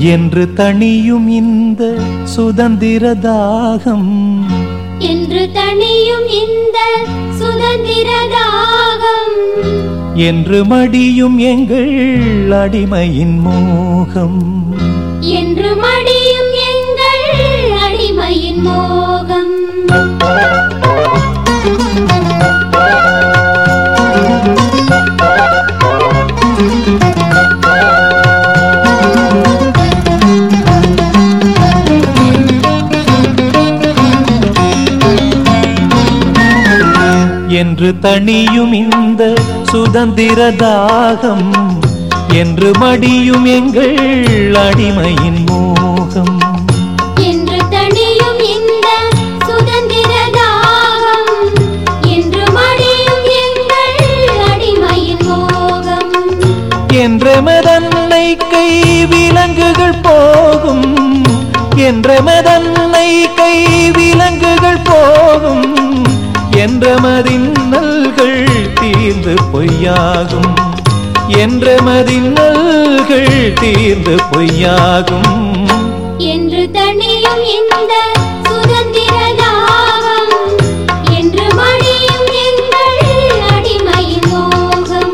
என்று தணியும் இந்த சுதந்திர தாகம் என்று தணியும் இந்த சுதந்திர தாகம் என்று மடியும் எங்கள் அடிமையின் மோகம் என்று மடியும் எங்கள் அடிமையின் மோகம் என்று தணியும் இந்த சுதந்திர தாகம் என்று மடியும் எங்கள் அடிமையின் மோகம் என்று தணியும் இந்த சுதந்திர தாகம் என்று மடியும் எங்கள் அடிமையின் மோகம் என்றமதன்னை கை விலங்குகள் போகும் என்றமதன்னை கை விலங்குகள் போகும் என்றமதின்னல்கள் தீர்ந்து பொய்யாகும் என்றமதின்னல்கள் தீர்ந்து பொய்யாகும் என்று தணியும் இந்த சுதந்திர தாகம் என்று மடியும் எங்கள் அடிமையின் மோகம்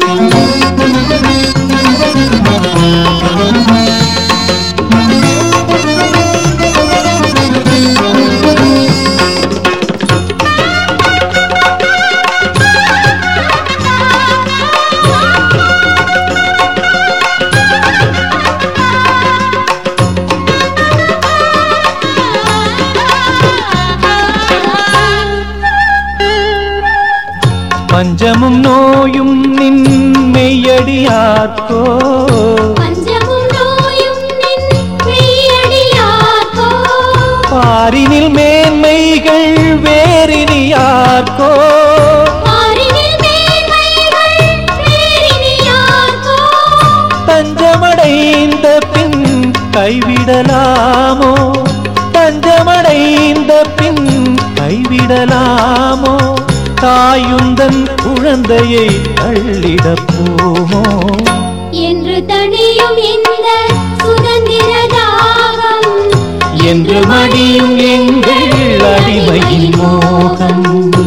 பஞ்சமும் நோயும் நின் மெய்யடியார்க்கோ பஞ்சமும் நோயும் நின் மெய்யடியார்க்கோ பாரினில் மேன்மைகள் வேறினியார்க்கோ பாரினில் மேன்மைகள் பேரினியார்க்கோ தஞ்சமடைந்த பின் கைவிடலாமோ தஞ்சமடைந்த பின் கைவிடலாமோ தாயுந்தன் குழந்தையை தள்ளிடப் போமோ என்று தணியும் இந்த சுதந்திர தாகம் என்று மடியும் எங்கள் அடிமையின் மோகம்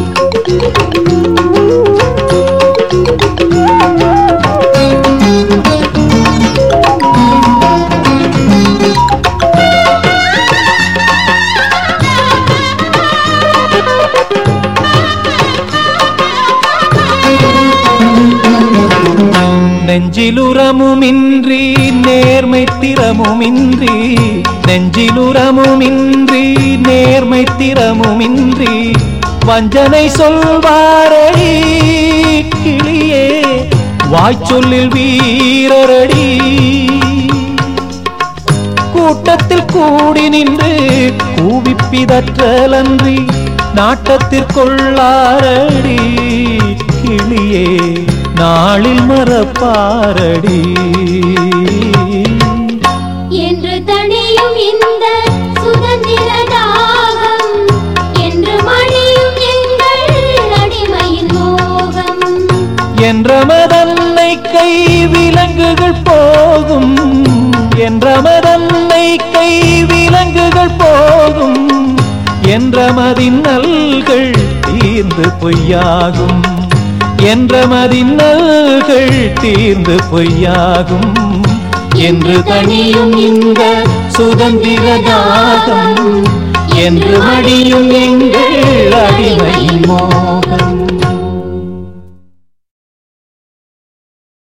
நெஞ்சிலுரமுமின்றி நேர்மை திறமுமின்றி நெஞ்சிலுரமுமின்றி நேர்மை திறமுமின்றி வஞ்சனை சொல்வாரடி கிளியே வாய்ச்சொல்லில் வீரரடி கூட்டத்தில் கூடி நின்று கூவிப்பிதற்றலன்றி நாட்டத்திற்கொள்ளாரடி கிளியே நாளில் மறப்பாரடி என்று தணியும் இந்த சுதந்திர தாகம் என்று மடியும் எங்கள் அடிமையின் மோகம் என்றமதன்னை கை விலங்குகள் போகும் என்றமதன்னை கை விலங்குகள் போகும் என்றமதின் நல்கள் தீர்ந்து பொய்யாகும் என்றமதின் நல்கள் தீர்ந்து பொய்யாகும் என்று தனியும் இந்த சுதந்திர தாகம் என்று மடியும் எங்கள் அடிமையின் மோகம்